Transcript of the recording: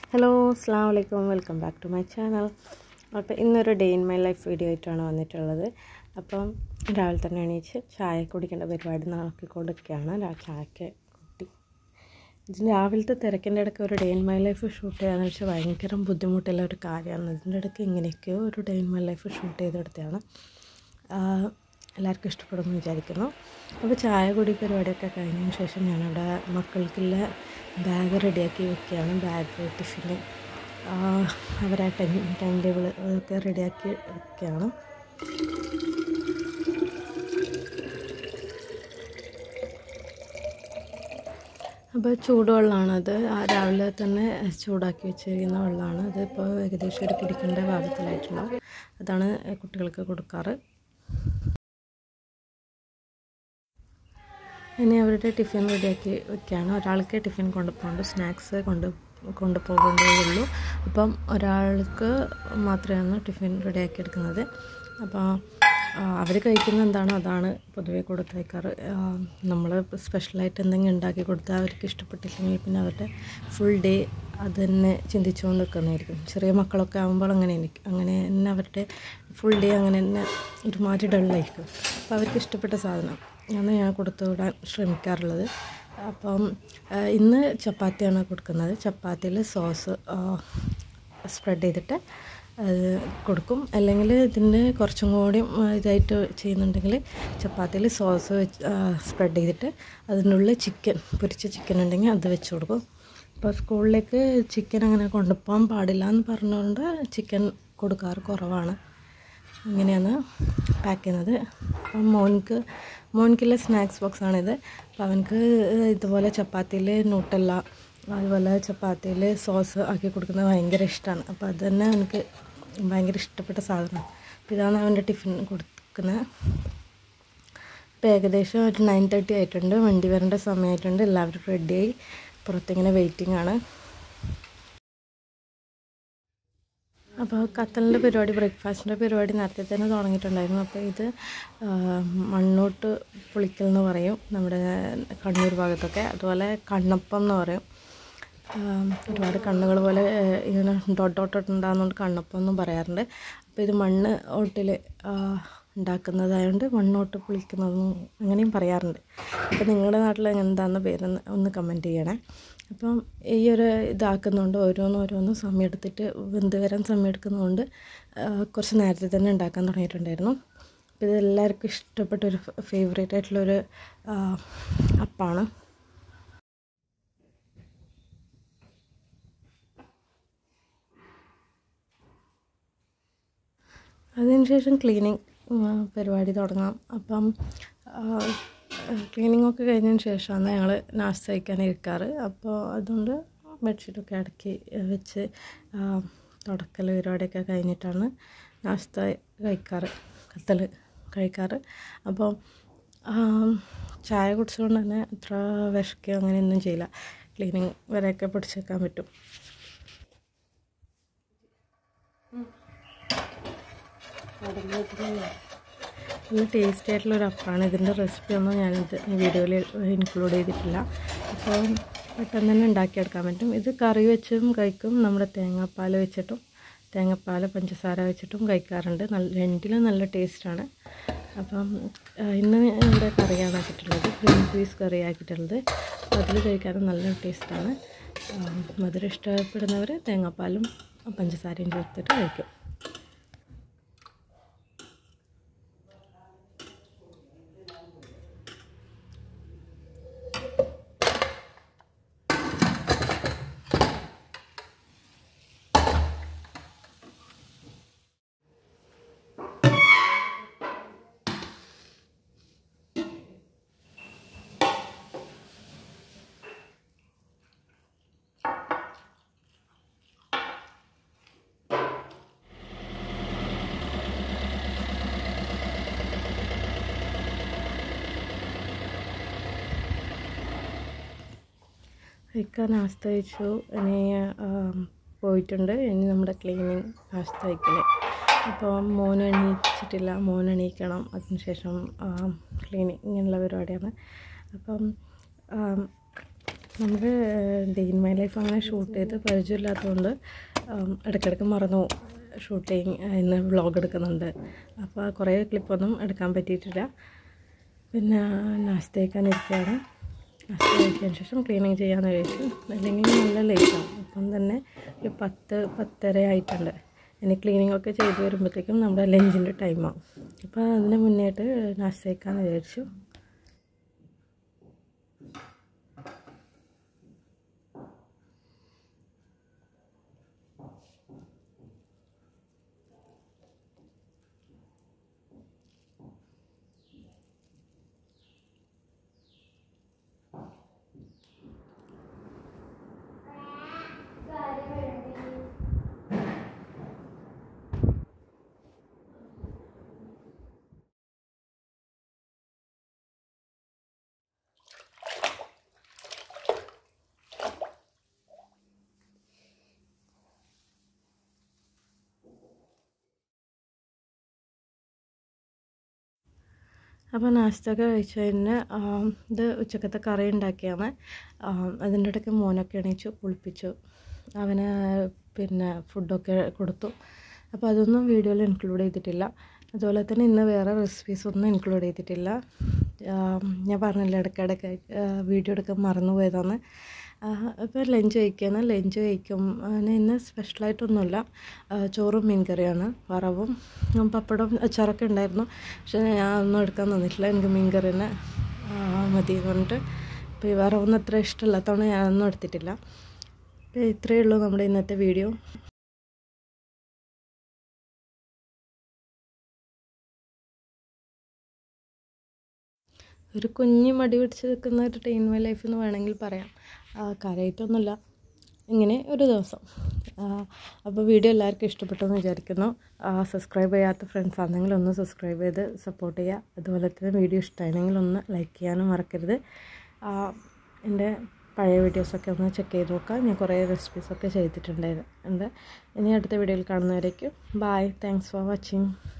hello അസ്സാം വലൈക്കും welcome back to my channel അപ്പോൾ ഇന്നൊരു day in my life video ആയിട്ടാണ് വന്നിട്ടുള്ളത് അപ്പം രാവിലെ തന്നെ എണീച്ച് ചായ കുടിക്കേണ്ട പരിപാടി നടത്തിക്കൊടുക്കുകയാണ് രാ- ചായക്ക് കുട്ടി ഇതിന് രാവിലത്തെ തിരക്കിൻ്റെ ഇടയ്ക്ക് ഒരു day in my life shoot ചെയ്യാന്ന് വെച്ചാൽ ഭയങ്കര ബുദ്ധിമുട്ടുള്ള ഒരു കാര്യമാണ് ഇതിൻ്റെ ഇടയ്ക്ക് ഇങ്ങനെയൊക്കെയോ ഒരു day in my life shoot ചെയ്തെടുത്തതാണ് ആഹ് എല്ലാവർക്കും ഇഷ്ടപ്പെടുമെന്ന് വിചാരിക്കുന്നു അപ്പോൾ ചായ കുടി പരിപാടിയൊക്കെ കഴിഞ്ഞതിന് ശേഷം ഞാനവിടെ മക്കൾക്കുള്ള ബാഗ് റെഡിയാക്കി വെക്കുകയാണ് ബാഗ് ടിഫിന് അവരെ ടൈം ടൈം ടേബിൾ ഒക്കെ റെഡിയാക്കി വെക്കുകയാണ് അപ്പോൾ ചൂടുവെള്ളമാണത് ആ രാവിലെ തന്നെ ചൂടാക്കി വെച്ചിരിക്കുന്ന വെള്ളമാണ് അതിപ്പോൾ ഏകദേശം ഒരു കുടിക്കേണ്ട പാകത്തിലായിട്ടുണ്ടാവും അതാണ് കുട്ടികൾക്ക് കൊടുക്കാറ് ഇനി അവരുടെ ടിഫിൻ റെഡിയാക്കി വെക്കുകയാണ് ഒരാൾക്ക് ടിഫിൻ കൊണ്ടുപോകുന്നുണ്ട് സ്നാക്സ് കൊണ്ട് കൊണ്ടുപോകേണ്ടതേ ഉള്ളൂ അപ്പം ഒരാൾക്ക് മാത്രമാണ് ടിഫിൻ റെഡിയാക്കി എടുക്കുന്നത് അപ്പോൾ അവർ കഴിക്കുന്ന എന്താണോ അതാണ് പൊതുവേ കൊടുത്തയക്കാറ് നമ്മൾ സ്പെഷ്യലായിട്ട് എന്തെങ്കിലും ഉണ്ടാക്കി കൊടുത്താൽ അവർക്ക് ഇഷ്ടപ്പെട്ടില്ലെങ്കിൽ പിന്നെ അവരുടെ ഫുൾ ഡേ അത് തന്നെ ചിന്തിച്ചുകൊണ്ട് നിൽക്കുന്നതായിരിക്കും ചെറിയ മക്കളൊക്കെ ആകുമ്പോൾ അങ്ങനെ എനിക്ക് അങ്ങനെ തന്നെ അവരുടെ ഫുൾ ഡേ അങ്ങനെ തന്നെ ഒരുമാതിരി ഡള്ളായിരിക്കും അപ്പോൾ അവർക്ക് ഇഷ്ടപ്പെട്ട സാധനം ആണ് ഞാൻ കൊടുത്തു വിടാൻ ശ്രമിക്കാറുള്ളത് അപ്പം ആ, ഇന്ന് ചപ്പാത്തിയാണ് കൊടുക്കുന്നത് ചപ്പാത്തിയിൽ സോസ് സ്പ്രെഡ് ചെയ്തിട്ട് അത് കൊടുക്കും അല്ലെങ്കിൽ ഇതിന് കുറച്ചും കൂടി ആ, ഇതായിട്ട് ചെയ്യുന്നുണ്ടെങ്കിൽ ചപ്പാത്തിയിൽ സോസ് വെച്ച് സ്പ്രെഡ് ചെയ്തിട്ട് അതിൻ്റെ ഉള്ളിൽ ചിക്കൻ പൊരിച്ച ചിക്കൻ ഉണ്ടെങ്കിൽ അത് വെച്ച് കൊടുക്കും ഇപ്പോൾ സ്കൂളിലേക്ക് ചിക്കൻ അങ്ങനെ കൊണ്ടുപോകാൻ പാടില്ല എന്ന് പറഞ്ഞുകൊണ്ട് ചിക്കൻ കൊടുക്കാറ് കുറവാണ് ഇങ്ങനെയാണ് പാക്ക് ചെയ്യുന്നത് അപ്പം മോൻക്ക് മോൻക്കുള്ള സ്നാക്സ് ബോക്സ് ആണിത് അപ്പോൾ അവനക്ക് ഇതുപോലെ ചപ്പാത്തിയിൽ നൂട്ടല്ല അതുപോലെ ചപ്പാത്തിയിൽ സോസ് ആക്കി കൊടുക്കുന്നത് ഭയങ്കര ഇഷ്ടമാണ് അപ്പോൾ അത് തന്നെ അവനക്ക് ഭയങ്കര ഇഷ്ടപ്പെട്ട സാധനമാണ് അപ്പോൾ ഇതാണ് അവൻ്റെ ടിഫിൻ കൊടുക്കുന്നത് ഇപ്പോൾ ഏകദേശം ഒരു നയൻ തേർട്ടി ആയിട്ടുണ്ട് വണ്ടി വരേണ്ട സമയമായിട്ടുണ്ട് എല്ലാവരും റെഡിയായി പുറത്തിങ്ങനെ വെയിറ്റിംഗ് ആണ് അപ്പോൾ കത്തലിൻ്റെ പരിപാടി ബ്രേക്ക്ഫാസ്റ്റിൻ്റെ പരിപാടി നേരത്തെ തന്നെ തുടങ്ങിയിട്ടുണ്ടായിരുന്നു അപ്പോൾ ഇത് ആ, മണ്ണോട്ട് പുളിക്കൽ എന്ന് പറയും നമ്മുടെ കണ്ണൂർ ഭാഗത്തൊക്കെ അതുപോലെ കണ്ണപ്പം എന്ന് പറയും ആ, ഒരുപാട് കണ്ണുകൾ പോലെ ആ, ഇങ്ങനെ ഡോട്ട് ഡോട്ട് ഡോട്ട് ഉണ്ടാകുന്നതുകൊണ്ട് കണ്ണപ്പം എന്നും പറയാറുണ്ട് അപ്പോൾ ഇത് മണ്ണ് ഓട്ടിൽ ഉണ്ടാക്കുന്നതായതുകൊണ്ട് മണ്ണോട്ട് പുളിക്കുന്നതെന്നും അങ്ങനെയും പറയാറുണ്ട് അപ്പോൾ നിങ്ങളുടെ നാട്ടിൽ എന്താണെന്ന് പേരെന്ന് ഒന്ന് കമൻറ്റ് ചെയ്യണേ അപ്പം ഈ ഒരു ഇതാക്കുന്നതുകൊണ്ട് ഓരോന്നും ഓരോന്നും സമയം എടുത്തിട്ട് വെന്ത് വരാൻ സമയം എടുക്കുന്നതുകൊണ്ട് ആ, കുറച്ച് നേരത്തെ തന്നെ ഉണ്ടാക്കാൻ തുടങ്ങിയിട്ടുണ്ടായിരുന്നു അപ്പോൾ ഇത് എല്ലാവർക്കും ഇഷ്ടപ്പെട്ട ഒരു ഫേവറേറ്റ് ആയിട്ടുള്ളൊരു ആ, അപ്പാണ് അതിനുശേഷം ക്ലീനിങ് പരിപാടി തുടങ്ങാം അപ്പം ക്ലീനിങ് ഒക്കെ കഴിഞ്ഞതിന് ശേഷമാണ് ഞങ്ങൾ നാസ്ത കഴിക്കാൻ ഇരിക്കാറ് അപ്പോൾ അതുകൊണ്ട് ബെഡ്ഷീറ്റൊക്കെ അടക്കി വെച്ച് ആ, തുടക്കൽ പരിപാടിയൊക്കെ കഴിഞ്ഞിട്ടാണ് നാസ്ത കഴിക്കാറ് കത്തൽ കഴിക്കാറ് അപ്പോൾ ചായ കുടിച്ചുകൊണ്ട് തന്നെ അത്ര വിശക്കുകയോ അങ്ങനെയൊന്നും ചെയ്യില്ല ക്ലീനിങ് വരെയൊക്കെ പിടിച്ചേക്കാൻ പറ്റും നല്ല ടേസ്റ്റി ആയിട്ടുള്ള ഒരു അപ്പമാണ് ഇതിൻ്റെ റെസിപ്പി ഒന്നും ഞാനിത് വീഡിയോയിൽ ഇൻക്ലൂഡ് ചെയ്തിട്ടില്ല അപ്പോൾ പെട്ടെന്ന് തന്നെ ഉണ്ടാക്കിയെടുക്കാൻ പറ്റും ഇത് കറി വെച്ചും കഴിക്കും നമ്മുടെ തേങ്ങാപ്പാൽ വെച്ചിട്ടും തേങ്ങാപ്പാൽ പഞ്ചസാര വെച്ചിട്ടും കഴിക്കാറുണ്ട് നല്ല രണ്ടിലും നല്ല ടേസ്റ്റാണ് അപ്പം ആ, ഇന്ന് ഇവിടെ കറിയാണ് ആക്കിയിട്ടുള്ളത് ഗ്രീൻ പീസ് കറി ആക്കിയിട്ടുള്ളത് അപ്പോൾ അതിൽ കഴിക്കാനും നല്ല ടേസ്റ്റാണ് മധുരം ഇഷ്ടപ്പെടുന്നവർ തേങ്ങാപ്പാലും പഞ്ചസാരയും ചേർത്തിട്ട് കഴിക്കും ഇക്ക നാസ്ത കഴിച്ചു ഇനി ആം, പോയിട്ടുണ്ട് ഇനി നമ്മുടെ ക്ലീനിങ് നാസ്ത വയ്ക്കൽ അപ്പോൾ മോൻ എണീച്ചിട്ടില്ല മോൻ എണീക്കണം അതിനുശേഷം ക്ലീനിങ് ഇങ്ങനെയുള്ള പരിപാടിയാണ് അപ്പം ആം, നമുക്ക് ഡേ ഇൻ മൈ ലൈഫ് അങ്ങനെ ഷൂട്ട് ചെയ്ത് പരിചയമില്ലാത്തതുകൊണ്ട് ഉം, ഇടയ്ക്കിടയ്ക്ക് മറന്നു ഷൂട്ടിങ് ഇന്ന് വ്ളോഗ് എടുക്കുന്നുണ്ട് അപ്പോൾ കുറേ ക്ലിപ്പൊന്നും എടുക്കാൻ പറ്റിയിട്ടില്ല പിന്നെ നാസ്ത കഴിക്കാനിരിക്കുകയാണ് നാസ്ത കഴിച്ചതിന് ശേഷം ക്ലീനിങ് ചെയ്യാമെന്ന് വിചാരിച്ചു അല്ലെങ്കിൽ നല്ല ലേറ്റാവും ഇപ്പം തന്നെ ഒരു പത്ത് പത്തര ആയിട്ടുണ്ട് ഇനി ക്ലീനിങ് ഒക്കെ ചെയ്ത് വരുമ്പോഴത്തേക്കും നമ്മുടെ ലഞ്ചിൻ്റെ ടൈമാവും അപ്പോൾ അതിന് മുന്നേയായിട്ട് നാസ്ത കഴിക്കാമെന്ന് വിചാരിച്ചു അപ്പോൾ നാസ്തയൊക്കെ കഴിച്ച് കഴിഞ്ഞ് ആം, ഇത് ഉച്ചക്കത്തെ കറി ഉണ്ടാക്കിയാണ് ആം, അതിൻ്റെ ഇടയ്ക്ക് മോനൊക്കെ എണീച്ചു കുളിപ്പിച്ചു അവന് പിന്നെ ഫുഡൊക്കെ കൊടുത്തു അപ്പോൾ അതൊന്നും വീഡിയോയിൽ ഇൻക്ലൂഡ് ചെയ്തിട്ടില്ല അതുപോലെ തന്നെ ഇന്ന് വേറെ റെസിപ്പീസ് ഒന്നും ഇൻക്ലൂഡ് ചെയ്തിട്ടില്ല ആം, ഞാൻ പറഞ്ഞില്ല ഇടയ്ക്കിടയ്ക്ക് വീഡിയോ എടുക്കാൻ മറന്നു പോയതാണ് ഇപ്പോൾ ലഞ്ച് കഴിക്കുകയാണ് ലഞ്ച് കഴിക്കും അങ്ങനെ ഇന്ന് സ്പെഷ്യലായിട്ടൊന്നുമില്ല ആ, ചോറും മീൻ കറിയാണ് വറവും ഉം, പപ്പടം അച്ചാറൊക്കെ ഉണ്ടായിരുന്നു പക്ഷേ ഞാൻ ഒന്നും എടുക്കാൻ തന്നിട്ടില്ല എനിക്ക് മീൻ കറി തന്നെ ആ, മതി എന്ന് പറഞ്ഞിട്ട് ഇപ്പോൾ ഈ വറവൊന്നും അത്ര ഇഷ്ടമില്ലാത്തതുകൊണ്ട് ഞാനൊന്നും എടുത്തിട്ടില്ല അപ്പോൾ ഇത്രയേ ഉള്ളൂ നമ്മുടെ ഇന്നത്തെ വീഡിയോ ഒരു കുഞ്ഞ് മടി പിടിച്ച് നിൽക്കുന്ന ഒരു ടൈം മൈ ലൈഫ് എന്ന് വേണമെങ്കിൽ പറയാം ആ, കാര്യമായിട്ടൊന്നുമില്ല ഇങ്ങനെ ഒരു ദിവസം അപ്പോൾ വീഡിയോ എല്ലാവർക്കും ഇഷ്ടപ്പെട്ടെന്ന് വിചാരിക്കുന്നു സബ്സ്ക്രൈബ് ചെയ്യാത്ത ഫ്രണ്ട്സ് ആണെങ്കിൽ ഒന്ന് സബ്സ്ക്രൈബ് ചെയ്ത് സപ്പോർട്ട് ചെയ്യുക അതുപോലെ തന്നെ വീഡിയോ ഇഷ്ടമാണെങ്കിൽ ഒന്ന് ലൈക്ക് ചെയ്യാനും മറക്കരുത് ആ, എൻ്റെ പഴയ വീഡിയോസൊക്കെ ഒന്ന് ചെക്ക് ചെയ്ത് നോക്കാം ഞാൻ കുറേ റെസിപ്പീസൊക്കെ ചെയ്തിട്ടുണ്ടായിരുന്നു ഉണ്ട് ഇനി അടുത്ത വീഡിയോയിൽ കാണുന്നവരേക്കും ബായ് താങ്ക്സ് ഫോർ വാച്ചിങ്